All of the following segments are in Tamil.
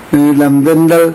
நீளம் தென்றல்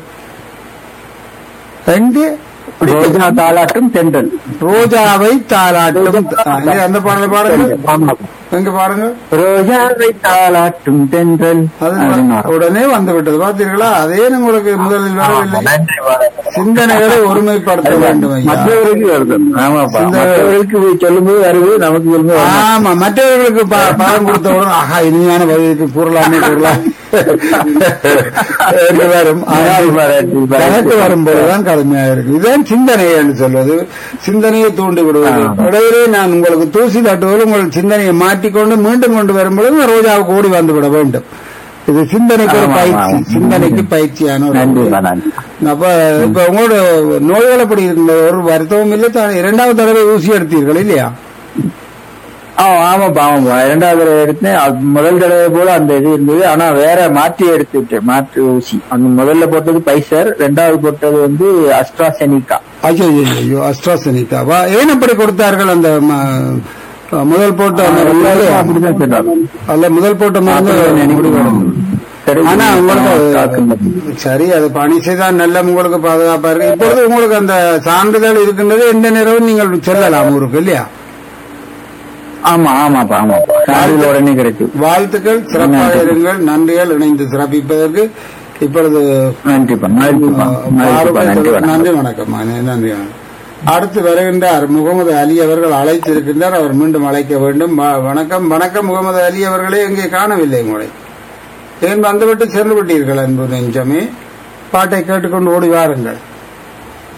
எங்கே ரோஜா தாளாட்டும் தென்றல் ரோஜாவை தாளாட்டும் ஆ, இங்க அந்த பாடலை பாருங்க ஆமா எங்க பாருங்க ரோஜாவை தாளாட்டும் தென்றல் அது அப்படின்னு வரும். உடனே வந்து விட்டது பார்த்தீர்களா அதே உங்களுக்கு முதலில் வரவில்லை நன்றி வணக்கம். சிந்தனைகளை ஒருமைப்படுத்த வேண்டும் ஐயா மற்றவர்களுக்கு வருது ஆமாப்பா இந்த- மற்றவர்களுக்கு சொல்லும்போது வருது நமக்கு சொல்லும்போது வர மாட்டேங்குது. ஆமா மற்றவர்களுக்கு ப- பலம் கொடுத்தவுடன் ஆஹா இனிமையான பதிலுக்கு கூறலாமே கூறலாம் என்று வரும் ஆனால் நன்றி, நன்றி. எனக்கு வரும்போதுதான் கடுமையாக இருக்கு இதுதான் சிந்தனை என்று சொல்வது சிந்தனையை தூண்டி விடுவது ஆமா. இடையிலே நான் உங்களுக்கு தூசி தட்டுவது உங்கள் சிந்தனையை மாற்றிக்கொண்டு மீண்டும் கொண்டு வரும்பொழுது ரோஜாவுக்கு ஓடி வந்து விட வேண்டும் இது சிந்தனைக்கு ஒரு ஆமா, பயிற்சி ஆமா. சிந்தனைக்கு பயிற்சியான ஒரு நன்றிப்பா நன்றி அப்ப இப்ப உங்களோட நோய்கள் அப்படி இருந்த ஒரு வருத்தமும் இல்லை தான் இரண்டாவது தடவை ஊசி எடுத்தீர்கள் இல்லையா ஆ ஆமாப்பா ஆமாப்பா இரண்டாவது தடவை எடுத்தேன் அது முதல் தடவை போல அந்த இது இருந்தது ஆனா வேற மாற்றி எடுத்துட்டேன் மாற்று ஊசி அந்த முதல்ல போட்டது பைசர் ரெண்டாவது போட்டது வந்து அஸ்ட்ராசெனிகா ஐயோ ஐயோ, ஐயோ அஸ்ட்ராசனிக்காவா ஏன் அப்படி கொடுத்தார்கள் அந்த ம- முதல் போட்ட அந்த அப்படிதான் சொன்னாங்க அல்ல முதல் போட்ட மருந்து முடிவடையும். ஆனா உங்களுக்கு தாக்கும்போது. சரி அது பணி செய்தால் நல்ல உங்களுக்கு பாதுகாப்பா இருக்கு இப்பொழுது உங்களுக்கு அந்த சான்றிதழ் இருக்கின்றது எந்த நேரமும் நீங்கள் செல்லலாம் ஊருக்கு இல்லையா ஆமா ஆமாப்பா ஆமாப்பா சாரியில் உடனே கிடைக்கும் வாழ்த்துக்கள் சிறப்பாக இருங்கள் நன்றிகள் இணைந்து சிறப்பிப்பதற்கு இப்பொழுது நன்றிப்பா நன்றிப்பா நன்றிப்பா நன்றி வணக்கம் நன்றி வணக்கம் நன்றி வணக்கம். அடுத்து வருகின்றார் முகமது அலி அவர்கள் அழைத்திருக்கின்றார் அவர் மீண்டும் அழைக்க வேண்டும் வ- வணக்கம் வணக்கம் முகமது அலி அவர்களே எங்கே காணவில்லை உங்களை ஏன் வந்துவிட்டு சென்று விட்டீர்கள் அன்பு நெஞ்சமே பாட்டை கேட்டுக்கொண்டு ஓடி வாருங்கள்